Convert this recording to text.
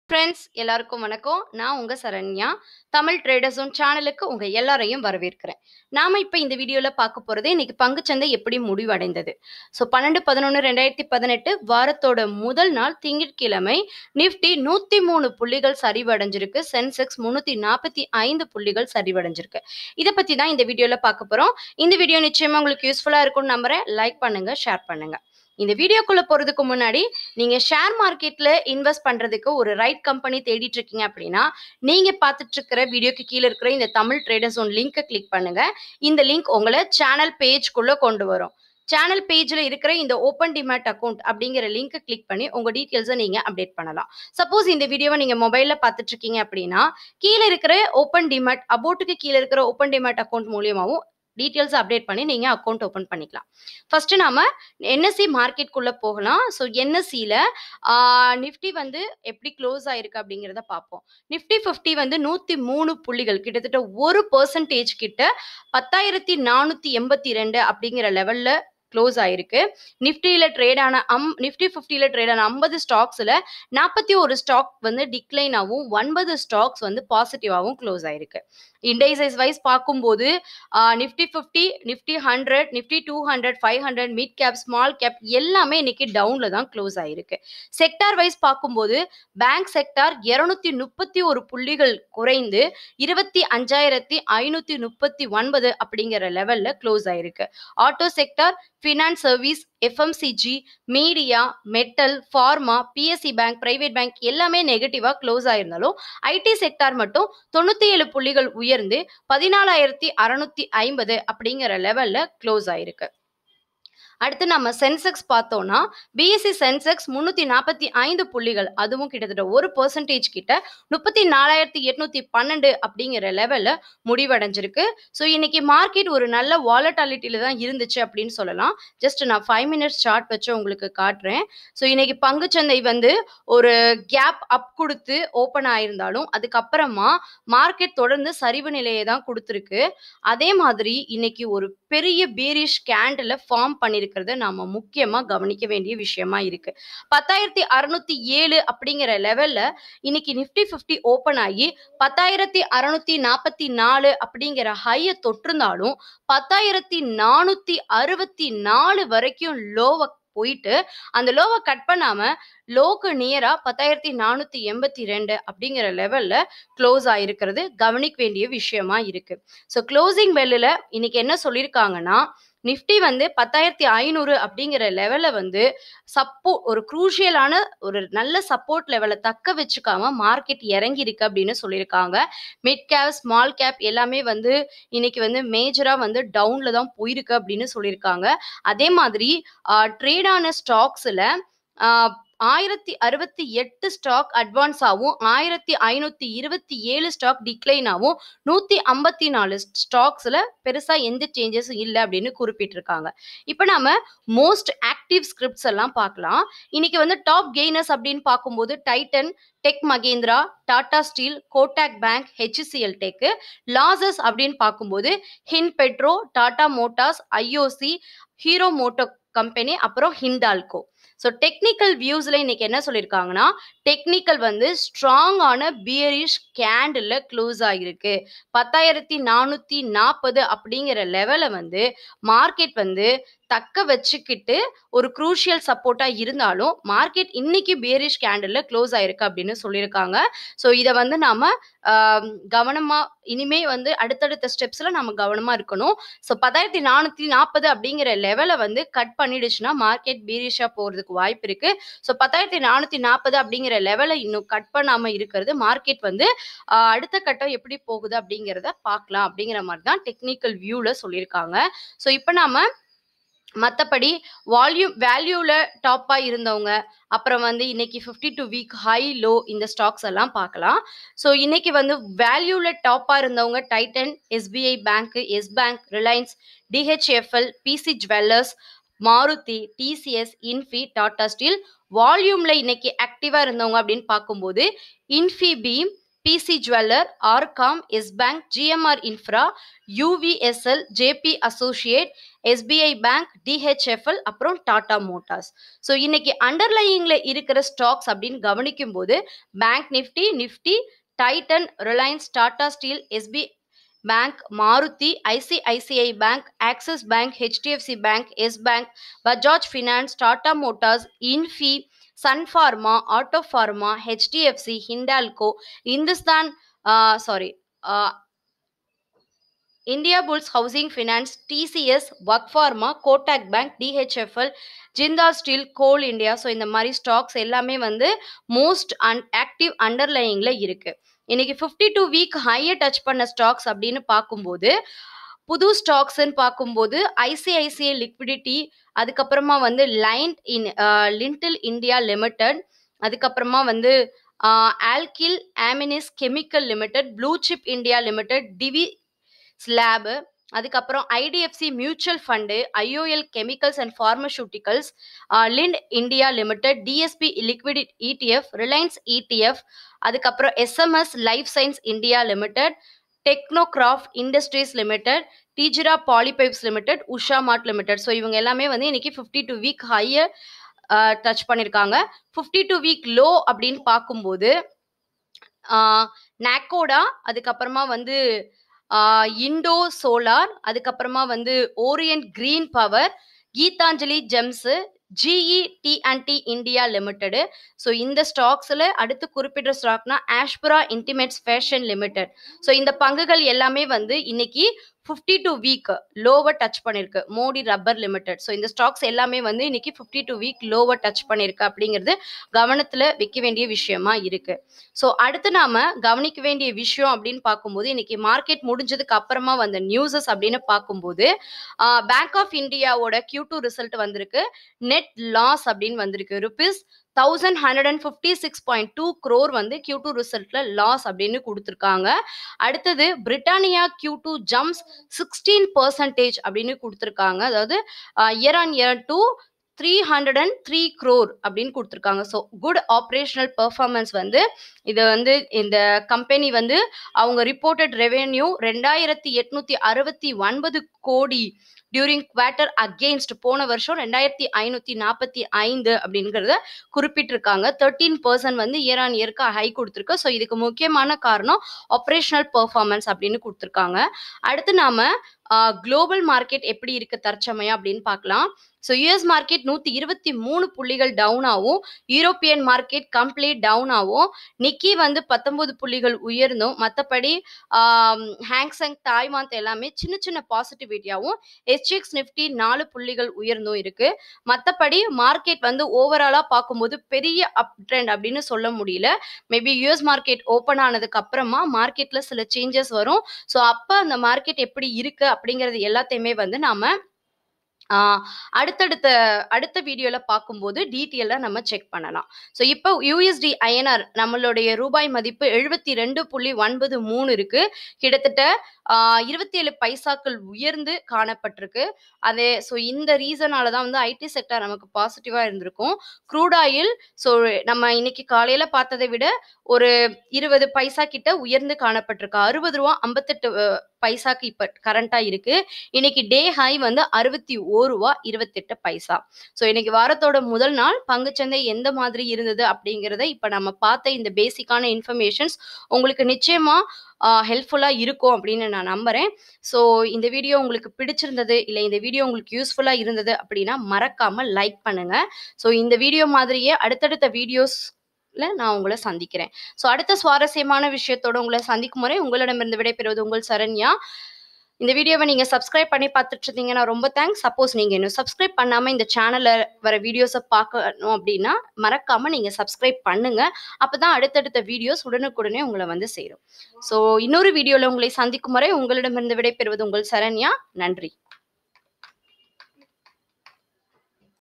friends எல்லாருக்கும் வணக்கம் நான் உங்க சரண்யா தமிழ் ட்ரேடர்ஸ் ஒன் சேனலுக்கு உங்க எல்லாரையும் வரவேற்கிறேன் நாம இப்ப இந்த வீடியோல பார்க்க போறது இன்னைக்கு பங்குச்சந்தை எப்படி முடிவடைந்தது ஸோ பன்னெண்டு பதினொன்று ரெண்டாயிரத்தி பதினெட்டு வாரத்தோட முதல் நாள் திங்கட்கிழமை நிஃப்டி நூத்தி மூணு புள்ளிகள் சரிவடைஞ்சிருக்கு சென்செக்ஸ் முன்னூத்தி நாற்பத்தி ஐந்து புள்ளிகள் சரிவடைஞ்சிருக்கு இதை பத்தி தான் இந்த வீடியோல பார்க்க போறோம் இந்த வீடியோ நிச்சயமா உங்களுக்கு யூஸ்ஃபுல்லா இருக்கும்னு நம்புறேன் லைக் பண்ணுங்க ஷேர் பண்ணுங்க இந்த வீடியோக்குள்ள போறதுக்கு முன்னாடி நீங்க ஷேர் மார்க்கெட்ல இன்வெஸ்ட் பண்றதுக்கு ஒரு ரைட் கம்பெனி தேடிட்டு இருக்கீங்க அப்படின்னா நீங்க பார்த்துட்டு இருக்கிற வீடியோக்கு கீழே இருக்கிற இந்த தமிழ் ட்ரேடர்ஸ் ஒன் லிங்கை கிளிக் பண்ணுங்க இந்த லிங்க் உங்களை சேனல் பேஜ்க்குள்ள கொண்டு வரும் சேனல் பேஜ்ல இருக்கிற இந்த ஓப்பன் டிமேட் அக்கௌண்ட் அப்படிங்கிற லிங்கை கிளிக் பண்ணி உங்க டீட்டெயில்ஸை நீங்க அப்டேட் பண்ணலாம் சப்போஸ் இந்த வீடியோவை நீங்க மொபைல்ல பார்த்துட்டு இருக்கீங்க அப்படின்னா கீழே இருக்கிற ஓப்பன் டிமேட் அபோட்டுக்கு கீழே இருக்கிற ஓப்பன் டிமேட் அக்கௌண்ட் மூலியமாவும் டீட்டெயில்ஸ் அப்டேட் பண்ணி நீங்க அக்கௌண்ட் ஓப்பன் பண்ணிக்கலாம் ஃபர்ஸ்ட் நாம என்எஸ்சி மார்க்கெட்குள்ள போகலாம் ஸோ என்எஸ்சியில் நிஃப்டி வந்து எப்படி க்ளோஸ் ஆயிருக்கு அப்படிங்கிறத பார்ப்போம் நிஃப்டி ஃபிஃப்டி வந்து நூற்றி மூணு புள்ளிகள் கிட்டத்தட்ட ஒரு பர்சன்டேஜ் கிட்ட பத்தாயிரத்தி நானூற்றி எண்பத்தி ரெண்டு அப்படிங்கிற லெவலில் க்ளோஸ் ஆயிருக்கு நிஃப்டியில் ட்ரேட் ஆன அம் நிஃப்டி ஃபிஃப்டியில் ட்ரேட் ஆன ஐம்பது ஸ்டாக்ஸில் நாற்பத்தி ஒரு ஸ்டாக் வந்து டிக்ளைனாகவும் ஒன்பது ஸ்டாக்ஸ் வந்து பாசிட்டிவாகவும் க்ளோஸ் ஆயிருக்கு இண்டைசைஸ் வைஸ் பார்க்கும்போது nifty fifty nifty hundred nifty two hundred five hundred mid cap small cap எல்லாமே இன்னைக்கு டவுனில் தான் க்ளோஸ் ஆயிருக்கு செக்டார் வைஸ் பார்க்கும்போது பேங்க் செக்டார் இருநூத்தி முப்பத்தி ஒரு புள்ளிகள் குறைந்து இருபத்தி அஞ்சாயிரத்தி ஐநூத்தி முப்பத்தி ஒன்பது அப்படிங்கிற லெவல்ல க்ளோஸ் ஆயிருக்கு auto sector finance service FMCG media metal pharma PSC bank private bank எல்லாமே நெகட்டிவா க்ளோஸ் ஆயிருந்தாலும் ஐடி செக்டார் மட்டும் தொண்ணூத்தி ஏழு புள்ளிகள் உயர்ந்து பதினாலாயிரத்தி அறுநூத்தி ஐம்பது அப்படிங்கிற லெவல்ல க்ளோஸ் ஆயிருக்கு அடுத்து நம்ம சென்செக்ஸ் பார்த்தோம்னா பிஎஸ்சி சென்செக்ஸ் முன்னூத்தி நாற்பத்தி ஐந்து புள்ளிகள் அதுவும் கிட்டத்தட்ட ஒரு பர்சன்டேஜ் கிட்ட முப்பத்தி நாலாயிரத்தி எட்நூத்தி பன்னெண்டு அப்படிங்கிற லெவல்ல முடிவடைஞ்சிருக்கு ஸோ இன்னைக்கு மார்க்கெட் ஒரு நல்ல வாலட்டாலிட்டியில தான் இருந்துச்சு அப்படின்னு சொல்லலாம் ஜஸ்ட் நான் ஃபைவ் மினிட்ஸ் சார்ட் வச்சு உங்களுக்கு காட்டுறேன் ஸோ இன்னைக்கு பங்குச்சந்தை வந்து ஒரு கேப் அப் கொடுத்து ஓப்பன் ஆயிருந்தாலும் அதுக்கப்புறமா மார்க்கெட் தொடர்ந்து சரிவு நிலையை தான் கொடுத்துருக்கு அதே மாதிரி இன்னைக்கு ஒரு பெரிய பேரிஷ் கேண்டில் ஃபார்ம் பண்ணியிருக்கிறத நாம முக்கியமா கவனிக்க வேண்டிய விஷயமா இருக்கு பத்தாயிரத்தி அறுநூத்தி ஏழு அப்படிங்கிற லெவல்ல இன்னைக்கு நிஃப்டி ஃபிஃப்டி ஓப்பன் ஆகி பத்தாயிரத்தி அறுநூத்தி நாற்பத்தி நாலு அப்படிங்கிற ஹையை தொற்றிருந்தாலும் பத்தாயிரத்தி நானூத்தி அறுபத்தி நாலு வரைக்கும் லோவை போயிட்டு அந்த லோவை கட் பண்ணாம லோக்கு நியரா பத்தாயிரத்தி நானூத்தி எண்பத்தி ரெண்டு அப்படிங்கிற லெவல்ல க்ளோஸ் ஆயிருக்கிறது கவனிக்க வேண்டிய விஷயமா இருக்கு ஸோ க்ளோசிங் பெல்லில் இன்னைக்கு என்ன சொல்லியிருக்காங்கன்னா நிஃப்டி வந்து பத்தாயிரத்தி ஐநூறு அப்படிங்கிற லெவல்ல வந்து சப்போ ஒரு குரூஷியலான ஒரு நல்ல சப்போர்ட் லெவலை தக்க வச்சுக்காம மார்க்கெட் இறங்கி இருக்கு அப்படின்னு சொல்லியிருக்காங்க மிட் கேப் ஸ்மால் கேப் எல்லாமே வந்து இன்னைக்கு வந்து மேஜரா வந்து டவுன்ல தான் போயிருக்கு அப்படின்னு சொல்லியிருக்காங்க அதே மாதிரி ட்ரேடான ஸ்டாக்ஸ்ல ஆயிரத்தி அறுபத்தி எட்டு ஸ்டாக் அட்வான்ஸ் ஆகும் ஆயிரத்தி ஐநூத்தி இருபத்தி ஏழு ஸ்டாக் டிக்ளைன் ஆகும் நூத்தி ஐம்பத்தி நாலு ஸ்டாக்ஸ்ல பெருசா எந்த சேஞ்சஸும் இல்லை அப்படின்னு குறிப்பிட்டிருக்காங்க இப்போ நாம மோஸ்ட் ஆக்டிவ் ஸ்கிரிப்ட்ஸ் எல்லாம் பார்க்கலாம் இன்னைக்கு வந்து டாப் கெய்னர்ஸ் அப்படின்னு பார்க்கும்போது Titan tech Mahindra Tata steel Kotak bank HCL tech losses அப்படின்னு பார்க்கும்போது ஹின் petro Tata motors IOC hero moto company அப்புறம் ஹிண்டால்கோ ஸோ டெக்னிக்கல் வியூஸில் இன்னைக்கு என்ன சொல்லியிருக்காங்கன்னா டெக்னிக்கல் வந்து ஸ்ட்ராங்கான பியரிஷ் கேண்டில் க்ளோஸ் ஆகிருக்கு பத்தாயிரத்தி நானூற்றி நாற்பது அப்படிங்கிற லெவலை வந்து மார்க்கெட் வந்து தக்க வச்சுக்கிட்டு ஒரு குரூஷியல் சப்போர்ட்டாக இருந்தாலும் மார்க்கெட் இன்னைக்கு பியரிஷ் கேண்டில் க்ளோஸ் ஆயிருக்கு அப்படின்னு சொல்லியிருக்காங்க ஸோ இதை வந்து நாம் கவனமாக இனிமே வந்து அடுத்தடுத்த ஸ்டெப்ஸில் நம்ம கவனமாக இருக்கணும் ஸோ பத்தாயிரத்தி நானூற்றி நாற்பது அப்படிங்கிற லெவலை வந்து கட் பண்ணிடுச்சுன்னா மார்க்கெட் பீரிஷாக போகிறதுக்கு வாய்ப்பு இருக்குது ஸோ பத்தாயிரத்தி நானூற்றி நாற்பது அப்படிங்கிற லெவலை இன்னும் கட் பண்ணாமல் இருக்கிறது மார்க்கெட் வந்து அடுத்த கட்டம் எப்படி போகுது அப்படிங்கிறத பார்க்கலாம் அப்படிங்கிற மாதிரி தான் டெக்னிக்கல் வியூவில் சொல்லியிருக்காங்க ஸோ இப்போ நாம மற்றபடி வால்யூம் வேல்யூவில் டாப்பாக இருந்தவங்க அப்புறம் வந்து இன்னைக்கு fifty two week high low இந்த ஸ்டாக்ஸ் எல்லாம் பார்க்கலாம் ஸோ இன்னைக்கு வந்து வேல்யூவில் டாப்பாக இருந்தவங்க Titan SBI bank yes bank Reliance DHFL PC jewellers Maruti TCS Infy Tata steel வால்யூமில் இன்னைக்கு ஆக்டிவாக இருந்தவங்க அப்படின்னு பார்க்கும்போது இன்ஃபிபி PC jeweller RCom yes bank GMR infra UVSL JP associate SBI bank DHFL அப்புறம் டாடா மோட்டார்ஸ் ஸோ இன்னைக்கு அண்டர்லையிங்ல இருக்கிற ஸ்டாக்ஸ் அப்படின்னு கவனிக்கும் போது bank nifty nifty Titan Reliance Tata steel SBI bank Maruti ICICI bank axis bank HDFC bank yes bank Bajaj finance Tata motors Infy sun pharma auto pharma HDFC Hindalco Hindustan sorry India bulls housing finance TCS work pharma Kotak bank DHFL Jindal steel coal India so இந்த மாதிரி stocks எல்லாமே வந்து most an active அண்டர்லையிங்கில் இருக்கு இன்னைக்கு fifty two week ஹையை touch பண்ண stocks அப்படின்னு பார்க்கும்போது புது ஸ்டாக்ஸ்ன்னு பார்க்கும்போது ஐசிஐசிஐ லிக்விடிட்டி அதுக்கப்புறமா வந்து லைன் இன் லிண்டில் இந்தியா லிமிடெட் அதுக்கப்புறமா வந்து alkyl amines chemical limited blue chip India limited TV ஸ்லாபு அதுக்கப்புறம் IDFC mutual fund IOL chemicals and pharmaceuticals லிண்ட் India limited DSP liquid ETF Reliance ETF அதுக்கப்புறம் SMS life science India limited Technocraft industries limited Tijaria polypipes limited Usha mart limited so இவங்க எல்லாமே வந்து இன்னைக்கு fifty two week ஹையை touch பண்ணியிருக்காங்க fifty two week low அப்படின்னு பார்க்கும்போது நாக்கோடா அதுக்கப்புறமா வந்து இண்டோ சோலார் அதுக்கப்புறமா வந்து orient green power Gitanjali gems GE T and D India limited so இந்த ஸ்டாக்ஸில் அடுத்து குறிப்பிட்ட ஸ்டாக்னா Ashapura intimates fashion limited so இந்த பங்குகள் எல்லாமே வந்து இன்னைக்கு ஃபிஃப்டி டூ வீக் லோவை டச் பண்ணியிருக்கு மோடி ரப்பர் லிமிடெட் ஸோ இந்த ஸ்டாக்ஸ் எல்லாமே வந்து இன்னைக்கு ஃபிஃப்டி டூ வீக் லோவை டச் பண்ணியிருக்கு அப்படிங்கிறது கவனத்தில் வைக்க வேண்டிய விஷயமா இருக்கு ஸோ அடுத்து நாம கவனிக்க வேண்டிய விஷயம் அப்படின்னு பார்க்கும்போது இன்னைக்கு மார்க்கெட் முடிஞ்சதுக்கு அப்புறமா வந்த நியூஸஸ் அப்படின்னு பார்க்கும்போது பேங்க் ஆஃப் இந்தியாவோட கியூ டூ ரிசல்ட் வந்திருக்கு நெட் லாஸ் அப்படின்னு வந்திருக்கு rupees thousand hundred and fifty six point two crore வந்து கியூ டூ ரிசல்ட்ல லாஸ் அப்படின்னு கொடுத்துருக்காங்க அடுத்தது Britannia Q two jumps sixteen percentage அப்படின்னு கொடுத்துருக்காங்க அதாவது year on year two three hundred and three crore அப்படின்னு கொடுத்துருக்காங்க ஸோ குட் ஆப்ரேஷனல் பெர்ஃபார்மன்ஸ் வந்து இது வந்து இந்த கம்பெனி வந்து அவங்க ரிப்போர்ட்டட் ரெவென்யூ ரெண்டாயிரத்தி எட்நூத்தி அறுபத்தி ஒன்பது கோடி டியூரிங் குவார்ட்டர் அகெயின்ஸ்ட் போன வருஷம் ரெண்டாயிரத்தி ஐநூற்றி நாற்பத்தி ஐந்து அப்படிங்கிறத குறிப்பிட்டிருக்காங்க தேர்ட்டீன் பர்சன்ட் வந்து இயர் ஆன் இயர்க்கு ஹை கொடுத்துருக்கு ஸோ இதுக்கு முக்கியமான காரணம் ஆப்ரேஷனல் பெர்ஃபார்மன்ஸ் அப்படின்னு கொடுத்துருக்காங்க அடுத்து நாம குளோபல் மார்க்கெட் எப்படி இருக்கு தற்சமயம் அப்படின்னு பார்க்கலாம் ஸோ யூஎஸ் மார்க்கெட் நூற்றி இருபத்தி மூணு புள்ளிகள் டவுன் ஆகும் யூரோப்பியன் மார்க்கெட் கம்ப்ளீட் டவுன் ஆகும் நிக்கி வந்து பத்தொன்பது புள்ளிகள் உயர்ந்தும் மற்றபடி ஹேங்ஸங் தாய்வாந்த் எல்லாமே சின்ன சின்ன பாசிட்டிவிட்டியாகவும் எஸ்டிஎக்ஸ் நிஃப்டி நாலு புள்ளிகள் உயர்ந்தும் இருக்கு மற்றபடி மார்க்கெட் வந்து ஓவராலாக பார்க்கும்போது பெரிய அப் ட்ரெண்ட் அப்படின்னு சொல்ல முடியல மேபி யூஎஸ் மார்க்கெட் ஓப்பன் ஆனதுக்கு அப்புறமா மார்க்கெட்ல சில சேஞ்சஸ் வரும் ஸோ அப்போ அந்த மார்க்கெட் எப்படி இருக்கு அப்படிங்கிறது எல்லாத்தையுமே வந்து நாம அடுத்தடுத்த அடுத்த வீடியோவில் பார்க்கும்போது டீட்டெயிலாக நம்ம செக் பண்ணலாம் ஸோ இப்போ யூஎஸ்டி ஐஎன்ஆர் நம்மளுடைய ரூபாய் மதிப்பு எழுபத்தி ரெண்டு புள்ளி ஒன்பது மூணு இருக்கு கிட்டத்தட்ட இருபத்தி ஏழு பைசாக்கள் உயர்ந்து காணப்பட்டிருக்கு அதே ஸோ இந்த ரீசனால தான் வந்து ஐடி செக்டர் நமக்கு பாசிட்டிவாக இருந்திருக்கும் க்ரூட் ஆயில் ஸோ நம்ம இன்னைக்கு காலையில் பார்த்ததை விட ஒரு இருபது பைசா கிட்ட உயர்ந்து காணப்பட்டிருக்கு அறுபது ரூபா ஐம்பத்தெட்டு பைசாக்கு இப்போ கரண்டாக இருக்கு இன்னைக்கு டே ஹை வந்து அறுபத்தி ஓ ரூபா இருபத்தெட்டு பைசா ஸோ இன்னைக்கு வாரத்தோட முதல் நாள் பங்குச்சந்தை எந்த மாதிரி இருந்தது அப்படிங்கிறத இப்போ நம்ம பார்த்த இந்த பேசிக்கான இன்ஃபர்மேஷன்ஸ் உங்களுக்கு நிச்சயமா ஹெல்ப்ஃபுல்லாக இருக்கும் அப்படின்னு நான் நம்புகிறேன் ஸோ இந்த வீடியோ உங்களுக்கு பிடிச்சிருந்தது இல்லை இந்த வீடியோ உங்களுக்கு யூஸ்ஃபுல்லாக இருந்தது அப்படின்னா மறக்காமல் லைக் பண்ணுங்கள் ஸோ இந்த வீடியோ மாதிரியே அடுத்தடுத்த வீடியோஸ் நான் உங்களை சந்திக்கிறேன் ஸோ அடுத்த சுவாரஸ்யமான விஷயத்தோட உங்களை சந்திக்கும் முறை உங்களிடமிருந்து விடைபெறுவது உங்கள் சரண்யா இந்த வீடியோவை நீங்கள் சப்ஸ்கிரைப் பண்ணி பார்த்துட்டு இருந்தீங்கன்னா ரொம்ப தேங்க்ஸ் சப்போஸ் நீங்கள் இன்னும் சப்ஸ்கிரைப் பண்ணாமல் இந்த சேனலில் வர வீடியோஸை பார்க்கணும் அப்படின்னா மறக்காமல் நீங்கள் சப்ஸ்கிரைப் பண்ணுங்கள் அப்போ தான் அடுத்தடுத்த வீடியோஸ் உடனுக்குடனே உங்களை வந்து சேரும் ஸோ இன்னொரு வீடியோவில் உங்களை சந்திக்கும் வரை உங்களிடமிருந்து விடைபெறுவது உங்கள் சரண்யா நன்றி